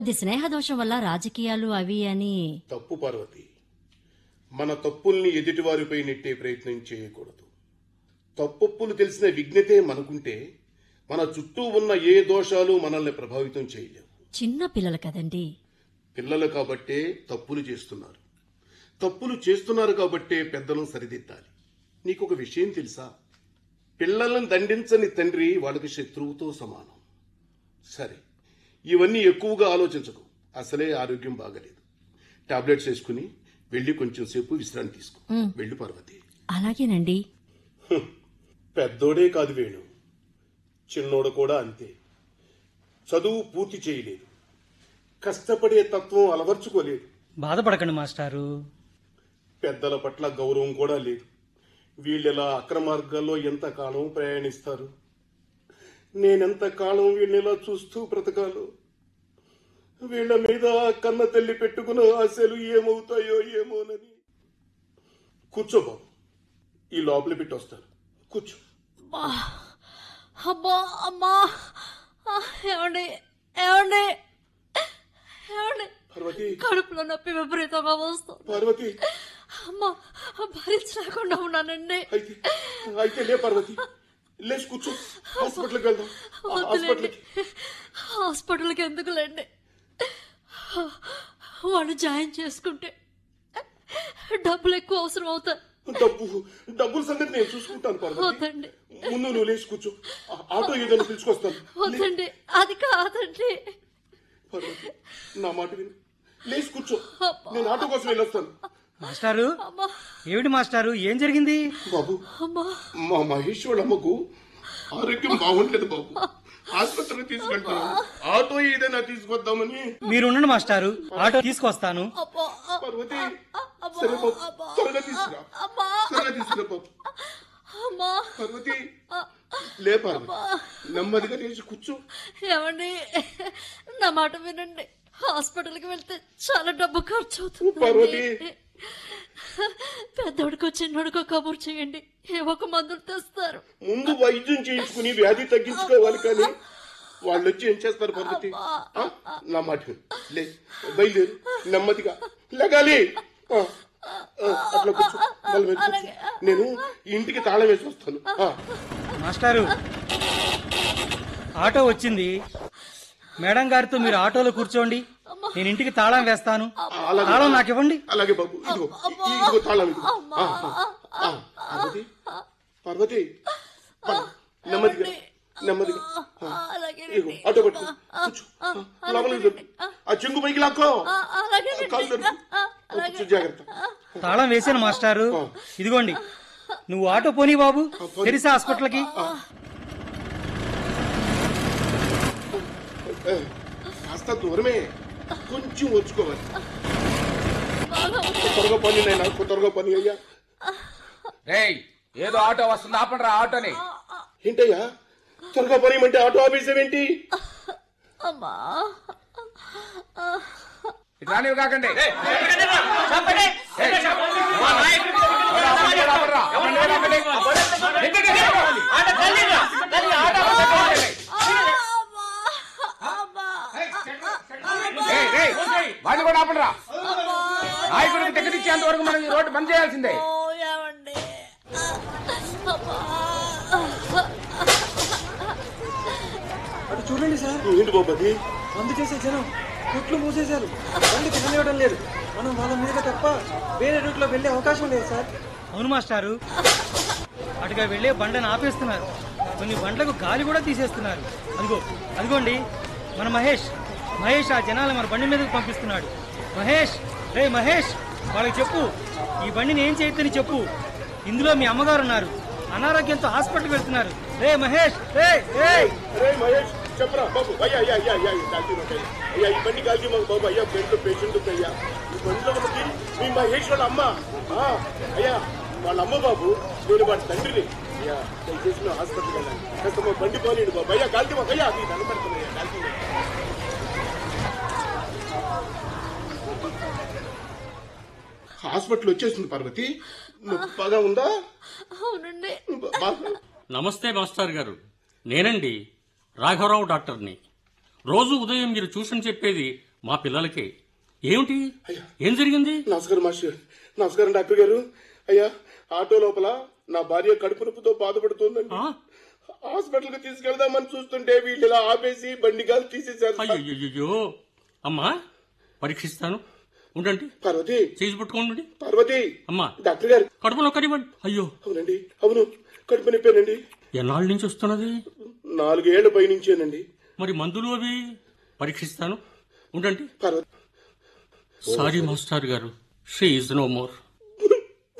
ఇది స్నేహదోషం వల్ల రాజకీయాలు అవి అని తప్పు పార్వతి మన తప్పుల్ని ఎదుటివారిపై నెట్టే ప్రయత్నం చేయకూడదు తప్పొప్పులు తెలిసిన విజ్ఞతే మనకుంటే మన చుట్టూ ఉన్న ఏ దోషాలు మనల్ని ప్రభావితం చేయలేవు చిన్న పిల్లలు కదండి పిల్లలు కాబట్టే తప్పులు చేస్తున్నారు తప్పులు చేస్తున్నారు కాబట్టే పెద్దలను సరిదిద్దాలి నీకు ఒక విషయం తెలుసా పిల్లలను దండించని తండ్రి వాళ్ళకి శత్రువుతో సమానం సరే ఇవన్నీ ఎక్కువగా ఆలోచించకు అసలే ఆరోగ్యం బాగలేదు టాబ్లెట్స్ వేసుకుని వెళ్ళి కొంచెం సేపు విశ్రాంతి తీసుకో వెళ్ళి పార్వతి అలాగేనండి పెద్దోడే కాదు వేణు చిన్నోడు కూడా అంతే చదువు పూర్తి చేయలేదు కష్టపడే తత్వం అలవర్చుకోలేదు బాధపడకండి మాస్టారు పెద్దల పట్ల గౌరవం కూడా లేదు వీళ్ళెలా అక్రమార్గాల్లో ఎంత కాలం ప్రయాణిస్తారు నేనెంత కాలం వీళ్ళెలా చూస్తూ బ్రతకాలో వీళ్ళ మీద కన్న తల్లి పెట్టుకున్న ఆశలు ఏమవుతాయో ఏమోనని కూర్చో బాబు ఈ లోపల పెట్టి వస్తాను కూర్చో అబ్బా అమ్మా ఆ, ఏమండి ఏమండి ఏమండి పార్వతి కడుపులో నొప్పి విపరీతంగా వస్తుంది పార్వతి అమ్మా భరించలేకుండా ఉన్నానండి అయితే అయితే లే పార్వతి లేచి కూర్చో హాస్పిటల్కి వెళ్దాం వద్దులేండి హాస్పిటల్కి హాస్పిటల్కి ఎందుకులేండి వాళ్ళు జాయిన్ చేసుకుంటే డబ్బులు ఎక్కువ అవసరం అవుతాయి డబ్బు డబ్బుల సంగతి నేను చూసుకుంటాను పార్వతి వద్దండి ముందు నువ్వు లేచి కూర్చో ఆ- ఆటో ఏదైనా పిలుచుకొస్తాను వద్దండి అది కాదండి పార్వతి నా మాట విను లేచి కూర్చో నేను ఆటో కోసం వెళ్ళొస్తాను మాస్టారు అమ్మా ఏమిటి మాస్టారు ఏం జరిగింది బాబు అమ్మా మా మహేష్ వాళ్ళ అమ్మకు ఆరోగ్యం బాగుండలేదు బాబు ఆసుపత్రికి తీసుకెళ్తాను ఆటో ఏదైనా తీసుకొద్దామని మీరు ఉండండి మాస్టారు ఆటో తీసుకొస్తాను అబ్బా పార్వతి సరే బాబు త్వరగా తీసుకురా అమ్మా త్వరగా తీసుకురా బాబు అమ్మా పార్వతి లే పార్వతి నెమ్మదిగా లేచి కూర్చో ఏమండి నా మాట వినండి హాస్పిటల్కి వెళ్తే చాలా డబ్బు ఖర్చు పార్వతి. అవుతుంది పెద్దోడికో చిన్నోడికో కబుర్ చేయండి ఏ ఒక మందులు తెస్తారు ముందు వైద్యం చేయించుకుని వ్యాధి తగ్గించుకోవాలి కానీ వాళ్ళు వచ్చి ఏం చేస్తారు పార్వతి ఆ? నా మాట విను. లే బయలుదేరు నెమ్మదిగా లగాలి ఆ, ఆ, అట్లా కూర్చో మళ్ళీ వెళ్ళి కూర్చో. నేను ఇంటికి తాళం వేసి వస్తాను ఆ, మాస్టారు ఆటో వచ్చింది మేడం గారితో మీరు ఆటోలో కూర్చోండి నేను ఇంటికి తాళం వేస్తాను అలాగే. తాళం నాకు ఇవ్వండి అలాగే బాబు ఇదిగో ఈ- ఇదిగో తాళం ఇదిగో ఆ, ఆ, ఆ, పార్వతి పార్వతి పద. నెమ్మదిగా నెమ్మదిగా ఆ, అలాగే ఇదిగో ఆటో పట్టుకో కూర్చో ఆ, లోపలికి దొరుకు ఆ చెంగు పైకి లాక్కో అలాగే కాలు దొరుకు కూర్చో జాగ్రత్త తాళం వేసాను మాస్టారు ఇదిగోండి నువ్వు ఆటో పోనీ బాబు తెరిసా హాస్పిటల్కి ఏ, కాస్త దూరమే కొంచెం వచ్చుకోవాలి త్వరగా పని నేను త్వరగా పని అయ్యా రేయ్ ఏదో ఆటో వస్తుంది ఆపండి ఆటోని ఏంటయ్యా త్వరగా పని అంటే ఆటో ఆపేసావేంటి అమ్మా ఇటు రానివి కాకండి ఏయ్, ఆపండి, ఆపండిరా. ఆపండి, ఆపండి. ఎందుకు ఇది? ఏయ్, ఏయ్, వాడిని కూడా ఆపండిరా నాయకుడికి టికెట్ ఇచ్చేంత వరకు మనం ఈ రోడ్డు బంద్ చేయాల్సిందే ఓ ఏమండి అమ్మా అటు చూడండి సార్ ఏంటి బాబు అది మందు చేసే జనం కొట్లు మూసేశారు బండి తిననివ్వడం లేదు మనం వాళ్ళ మీద తప్ప వేరే రూట్లో వెళ్ళే అవకాశం లేదు సార్ అవును మాస్టారు అటుగా వెళ్ళే బండను ఆపేస్తున్నారు కొన్ని బండ్లకు గాలి కూడా తీసేస్తున్నారు అదిగో అదిగోండి మన మహేష్ మహేష్ ఆ జనాలు మన బండి మీదకి పంపిస్తున్నాడు మహేష్ రే మహేష్ వాళ్ళకి చెప్పు ఈ బండిని ఏం చేయొద్దని చెప్పు ఇందులో మీ అమ్మగారు ఉన్నారు అనారోగ్యంతో హాస్పిటల్కి వెళ్తున్నారు రే మహేష్ రే రే అరే మహేష్ చెప్పరా బాబు అయ్యా అయ్యా అయ్యా అయ్యా ఈ కాల్తీ మాకు అయ్యా అయ్యా ఈ బండి కాల్తీ మాకు బాబు అయ్యా బెండ్లో పేషెంట్ ఉంది అయ్యా ఈ బండిలో ఉన్నది మీ మహేష్ వాళ్ళ అమ్మ ఆ, అయ్యా వాళ్ళ అమ్మ బాబు నేను వాడి తండ్రిని అయ్యా దయచేసి మేము హాస్పిటల్కి వెళ్ళాలి కాస్త మా బండి పోలేడు బాబు అయ్యా కాల్తీ మాకు అయ్యా అది కనపడుతున్నాయ్యా కాల్తీ మాకు. హాస్పిటల్ వచ్చేసింది పార్వతి నొప్పి బాగా ఉందా అవునండి బా- బాగా నమస్తే మాస్టర్ గారు నేనండి రాఘవరావు డాక్టర్ని రోజు ఉదయం మీరు ట్యూషన్ చెప్పేది మా పిల్లలకి ఏమిటి అయ్యా. ఏం జరిగింది నమస్కారం మాస్టర్ నమస్కారం డాక్టర్ గారు అయ్యా ఆటో లోపల నా భార్య కడుపు నొప్పితో బాధపడుతోందండి ఆ? హాస్పిటల్ కి తీసుకెళ్దామని చూస్తుంటే వీళ్ళు ఇలా ఆపేసి బండి గాలి తీసేశారు సార్. అయ్యో అమ్మా పరీక్షిస్తాను ఉండండి పార్వతి చేసి పట్టుకోండి పార్వతి అమ్మా డాక్టర్ గారు కడుపులో కడివ్వండి అయ్యో అవునండి అవును కడుపు నొప్పేనండి ఎన్నాళ్ళ నుంచి వస్తున్నది నాలుగేళ్ల పై నుంచేనండి మరి మందులు అవి పరీక్షిస్తాను ఉండండి Parvati sorry master garu she is no more